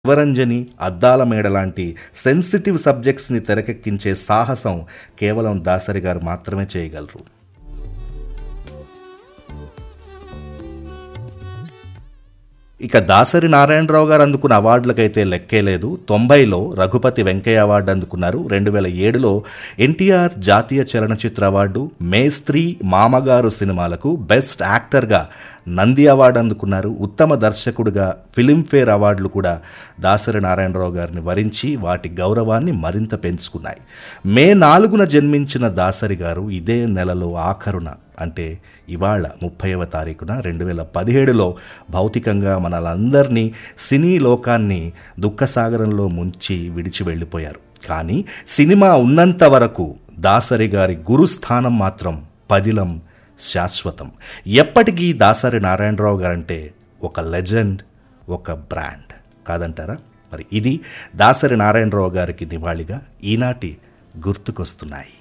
శివరంజని అద్దాల మేడ లాంటి సెన్సిటివ్ సబ్జెక్ట్స్ని తెరకెక్కించే సాహసం కేవలం దాసరి గారు మాత్రమే చేయగలరు ఇక దాసరి నారాయణరావు గారు అందుకున్న అవార్డులకైతే లెక్కే లేదు తొంభైలో రఘుపతి వెంకయ్య అవార్డు అందుకున్నారు రెండు వేల ఏడులో ఎన్టీఆర్ జాతీయ చలనచిత్ర అవార్డు మేస్త్రీ మామగారు సినిమాలకు బెస్ట్ యాక్టర్గా నంది అవార్డు అందుకున్నారు ఉత్తమ దర్శకుడిగా ఫిలింఫేర్ అవార్డులు కూడా దాసరి నారాయణరావు గారిని వరించి వాటి గౌరవాన్ని మరింత పెంచుకున్నాయి మే నాలుగున జన్మించిన దాసరి గారు ఇదే నెలలో ఆఖరున అంటే ఇవాళ ముప్పైవ తారీఖున రెండు వేల పదిహేడులో భౌతికంగా మనలందరినీ సినీ లోకాన్ని దుఃఖసాగరంలో ముంచి విడిచి వెళ్ళిపోయారు కానీ సినిమా ఉన్నంత వరకు దాసరి గారి గురుస్థానం మాత్రం పదిలం శాశ్వతం ఎప్పటికీ దాసరి నారాయణరావు గారంటే ఒక లెజెండ్ ఒక బ్రాండ్ కాదంటారా మరి ఇది దాసరి నారాయణరావు గారికి నివాళిగా ఈనాటి గుర్తుకొస్తున్నాయి